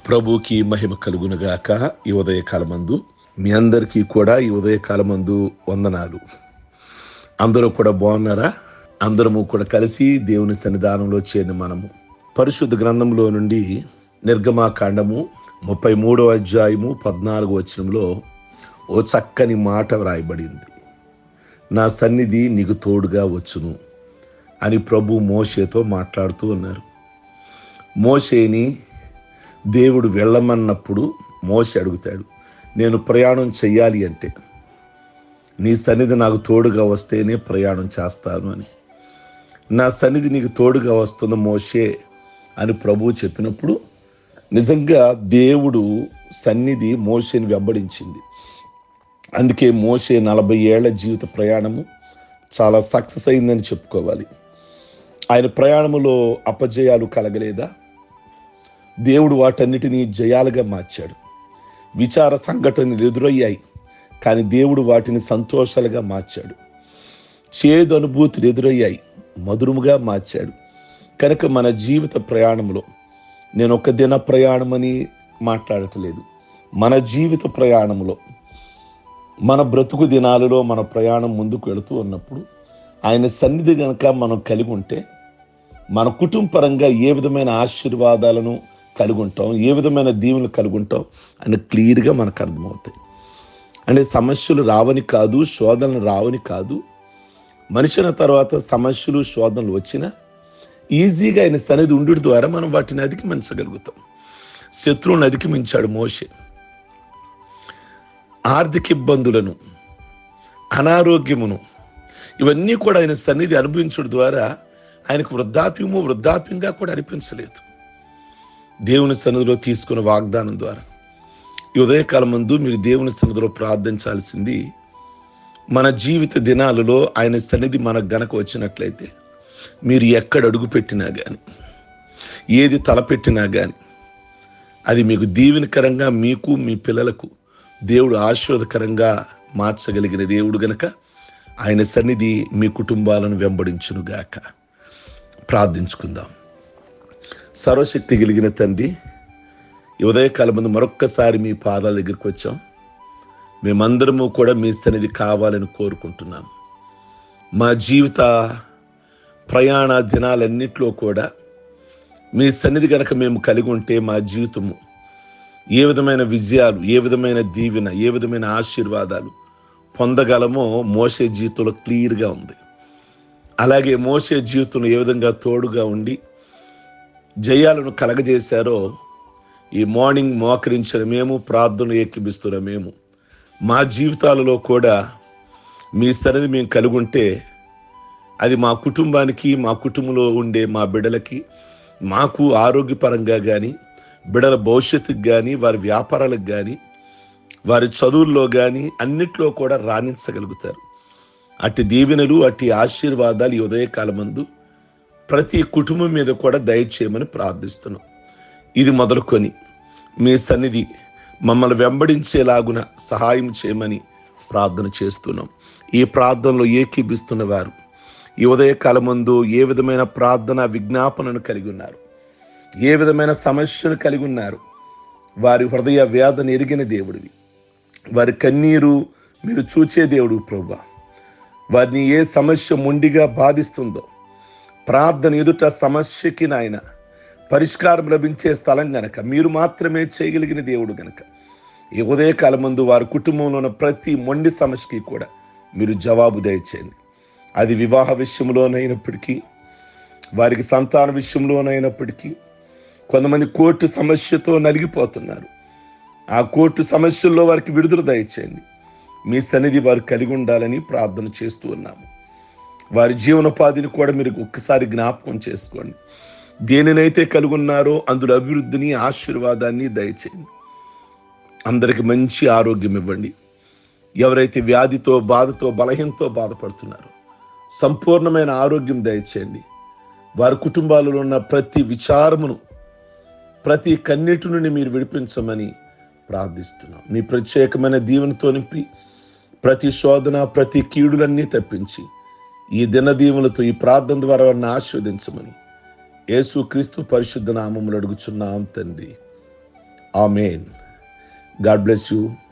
ప్రభుకి మహిమ కలుగునుగాక ఈ ఉదయకాలమందు మీ అందరికీ కూడా ఈ ఉదయకాలమందు వందనాలు అందరూ కూడా బాగున్నారా అందరము కూడా కలిసి దేవుని సన్నిధానంలో చేరిన మనము పరిశుద్ధ గ్రంథంలో నుండి నిర్గమాకాండము ముప్పై మూడవ అధ్యాయము పద్నాలుగు వచనంలో ఓ చక్కని మాట వ్రాయబడింది నా సన్నిధి నీకు తోడుగా వచ్చును అని ప్రభు మోషేతో మాట్లాడుతూ ఉన్నారు మోషేని దేవుడు వెళ్ళమన్నప్పుడు మోస అడుగుతాడు నేను ప్రయాణం చెయ్యాలి అంటే నీ సన్నిధి నాకు తోడుగా వస్తేనే ప్రయాణం చేస్తాను అని నా సన్నిధి నీకు తోడుగా వస్తున్న మోషే అని ప్రభువు చెప్పినప్పుడు నిజంగా దేవుడు సన్నిధి మోషేని వెంబడించింది అందుకే మోషే నలభై ఏళ్ల జీవిత ప్రయాణము చాలా సక్సెస్ అయిందని చెప్పుకోవాలి ఆయన ప్రయాణములో అపజయాలు కలగలేదా దేవుడు వాటన్నిటినీ జయాలుగా మార్చాడు విచార సంఘటనలు ఎదురయ్యాయి కానీ దేవుడు వాటిని సంతోషాలుగా మార్చాడు చేదు అనుభూతులు ఎదురయ్యాయి మధురముగా మార్చాడు కనుక మన జీవిత ప్రయాణంలో నేను ఒక దిన ప్రయాణమని మాట్లాడట్లేదు మన జీవిత ప్రయాణంలో మన బ్రతుకు దినాలలో మన ప్రయాణం ముందుకు వెళుతూ ఉన్నప్పుడు ఆయన సన్నిధి గనక మనం కలిగి ఉంటే మన కుటుంబపరంగా ఏ విధమైన ఆశీర్వాదాలను కలిగి ఉంటాం ఏ విధమైన దీవులు కలిగి ఉంటాం అని క్లియర్గా మనకు అర్థమవుతాయి అంటే సమస్యలు రావని కాదు శోధనలు రావని కాదు మనిషిన తర్వాత సమస్యలు శోధనలు వచ్చినా ఈజీగా ఆయన సన్నిధి ఉండు ద్వారా మనం వాటిని అధిగమించగలుగుతాం శత్రువుని అధిగమించాడు మోషే ఆర్థిక ఇబ్బందులను అనారోగ్యమును ఇవన్నీ కూడా ఆయన సన్నిధి అనుభవించడం ద్వారా ఆయనకు వృద్ధాప్యము వృద్ధాప్యంగా కూడా అనిపించలేదు దేవుని సన్నిధిలో తీసుకున్న వాగ్దానం ద్వారా ఈ ఉదయకాలం ముందు మీరు దేవుని సన్నిధిలో ప్రార్థించాల్సింది మన జీవిత దినాలలో ఆయన సన్నిధి మనకు గనక వచ్చినట్లయితే మీరు ఎక్కడ అడుగు పెట్టినా కానీ ఏది తలపెట్టినా కానీ అది మీకు దీవెనకరంగా మీకు మీ పిల్లలకు దేవుడు ఆశీర్వదకరంగా మార్చగలిగిన దేవుడు గనక ఆయన సన్నిధి మీ కుటుంబాలను వెంబడించునుగాక ప్రార్థించుకుందాం సర్వశక్తి కలిగిన తండ్రి ఈ ఉదయకాలం ముందు మరొక్కసారి మీ పాదాల దగ్గరికి వచ్చాం మేమందరము కూడా మీ సన్నిధి కావాలని కోరుకుంటున్నాం మా జీవిత ప్రయాణ దినాలన్నింటిలో కూడా మీ సన్నిధి గనక మేము కలిగి ఉంటే మా జీవితము ఏ విధమైన విజయాలు ఏ విధమైన దీవెన ఏ విధమైన ఆశీర్వాదాలు పొందగలమో మోసే జీవితంలో క్లియర్గా ఉంది అలాగే మోసే జీవితంలో ఏ విధంగా తోడుగా ఉండి జయాలను కలగజేశారో ఈ మార్నింగ్ మోకరించిన మేము ప్రార్థన ఎక్కిపిస్తున్న మేము మా జీవితాలలో కూడా మీ సన్నిధి మేము కలిగి ఉంటే అది మా కుటుంబానికి మా కుటుంబంలో ఉండే మా బిడ్డలకి మాకు ఆరోగ్యపరంగా కానీ బిడల భవిష్యత్తుకు కానీ వారి వ్యాపారాలకు కానీ వారి చదువుల్లో కానీ అన్నిట్లో కూడా రాణించగలుగుతారు అట్టి దీవెనలు అట్టి ఆశీర్వాదాలు ఈ ఉదయకాలమందు ప్రతి కుటుంబం మీద కూడా దయచేయమని ప్రార్థిస్తున్నాం ఇది మొదలుకొని మీ సన్నిధి మమ్మల్ని వెంబడించేలాగున సహాయం చేయమని ప్రార్థన చేస్తున్నాం ఈ ప్రార్థనలో ఏకీభిస్తున్న వారు ఈ ఉదయకాలమందు ఏ విధమైన ప్రార్థన విజ్ఞాపనను కలిగి ఉన్నారు ఏ విధమైన సమస్యను కలిగి ఉన్నారు వారి హృదయ వేదన ఎరిగిన దేవుడివి వారి కన్నీరు మీరు చూచే దేవుడు ప్రభు వారిని ఏ సమస్య మొండిగా బాధిస్తుందో ప్రార్థన ఎదుట సమస్యకి నాయన పరిష్కారం లభించే స్థలం గనక మీరు మాత్రమే చేయగలిగిన దేవుడు గనక ఈ ఉదయకాలం ముందు వారి కుటుంబంలో ఉన్న ప్రతి మొండి సమస్యకి కూడా మీరు జవాబు దయచేయండి అది వివాహ విషయంలోనైనప్పటికీ వారికి సంతాన విషయంలోనైనప్పటికీ కొంతమంది కోర్టు సమస్యతో నలిగిపోతున్నారు ఆ కోర్టు సమస్యల్లో వారికి విడుదల దయచేయండి మీ సన్నిధి వారు కలిగి ఉండాలని ప్రార్థన చేస్తూ ఉన్నాము వారి జీవనోపాధిని కూడా మీరు ఒక్కసారి జ్ఞాపకం చేసుకోండి దేనినైతే కలిగి ఉన్నారో అందులో అభివృద్ధిని ఆశీర్వాదాన్ని దయచేయండి అందరికి మంచి ఆరోగ్యం ఇవ్వండి ఎవరైతే వ్యాధితో బాధతో బలహీనతో బాధపడుతున్నారో సంపూర్ణమైన ఆరోగ్యం దయచేయండి వారి కుటుంబాలలో ఉన్న ప్రతి విచారమును ప్రతి కన్నీటి నుండి మీరు విడిపించమని ప్రార్థిస్తున్నాం మీ ప్రత్యేకమైన దీవెనతో నింపి ప్రతి శోధన ప్రతి కీడులన్నీ తప్పించి ఈ దినదీవులతో ఈ ప్రార్థన ద్వారా వారిని ఆస్వాదించమని యేసు క్రీస్తు పరిశుద్ధ నామములు అడుగుచున్నాం తండ్రి ఆమెన్ గాడ్ బ్లెస్ యూ